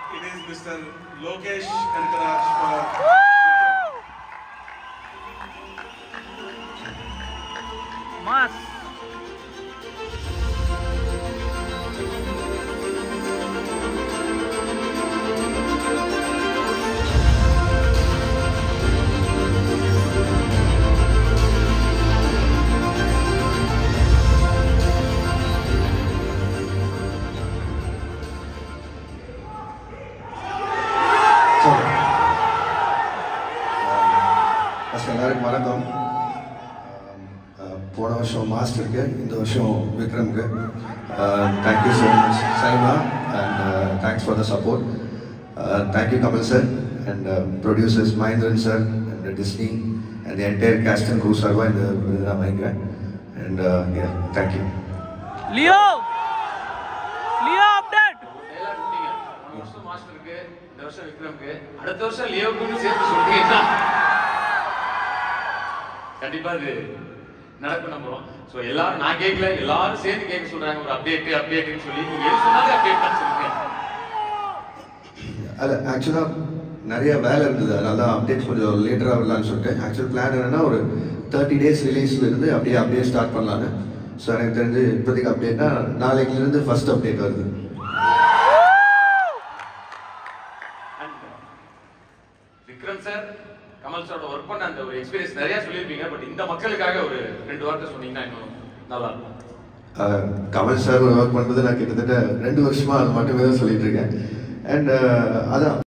it is Mr. Lokesh Kankaraj for mass first எல்லாருக்கும் வணக்கம் அஹ் போன வருஷம் மாஸ்டருக்கு இந்த வருஷம் விக்ரம்க்கு thank you so much SIIMA and thanks for the support thank you Kamal sir and producers Mahendran sir and Disney and entire cast and crew சார்பாக இந்த விருது நான் வாங்கிக்கிறேன் and thank you Leo Leo update dialogue சொன்னீங்க போன வருஷம் மாஸ்டருக்கு இந்த வருஷம் விக்ரம்க்கு அடுத்த வருஷம் லியோக்குன்னு சேர்த்து சொல்றீங்கன்னா கண்டிப்பா இது நடக்கும் நம்புறோம் ஸோ எல்லாரும் நான் கேட்கல எல்லாரும் சேர்ந்து கேட்க சொல்றாங்க ஒரு அப்டேட் அப்டேட்னு சொல்லி நீங்க எது சொன்னாலும் அப்டேட் தான் சொல்லுங்க அது ஆக்சுவலாக நிறைய வேலை இருந்தது அதனால தான் அப்டேட்ஸ் கொஞ்சம் லேட்டராக வரலான்னு சொல்லிட்டு ஆக்சுவல் பிளான் என்னன்னா ஒரு தேர்ட்டி டேஸ் ரிலீஸ்ல இருந்து அப்படியே அப்படியே ஸ்டார்ட் பண்ணலான்னு ஸோ எனக்கு தெரிஞ்சு இப்போதைக்கு அப்டேட்னா நாளைக்குலேருந்து ஃபர்ஸ்ட் அப்டேட் வருது And விக்ரம் சார் கமல் சாரோட ஒர்க் பண்ண அந்த ஒரு எக்ஸ்பீரியன்ஸ் நிறைய சொல்லியிருப்பீங்க பட் இந்த மக்களுக்காக ஒரு ரெண்டு வார்த்தை சொன்னீங்கன்னா இன்னும் நல்லா இருக்கும் அஹ் கமல் சார் ஒர்க் பண்ணுறது நான் கிட்டத்தட்ட ரெண்டு வருஷமா அது மட்டுமே தான் சொல்லிட்டு இருக்கேன் அண்ட் அதான்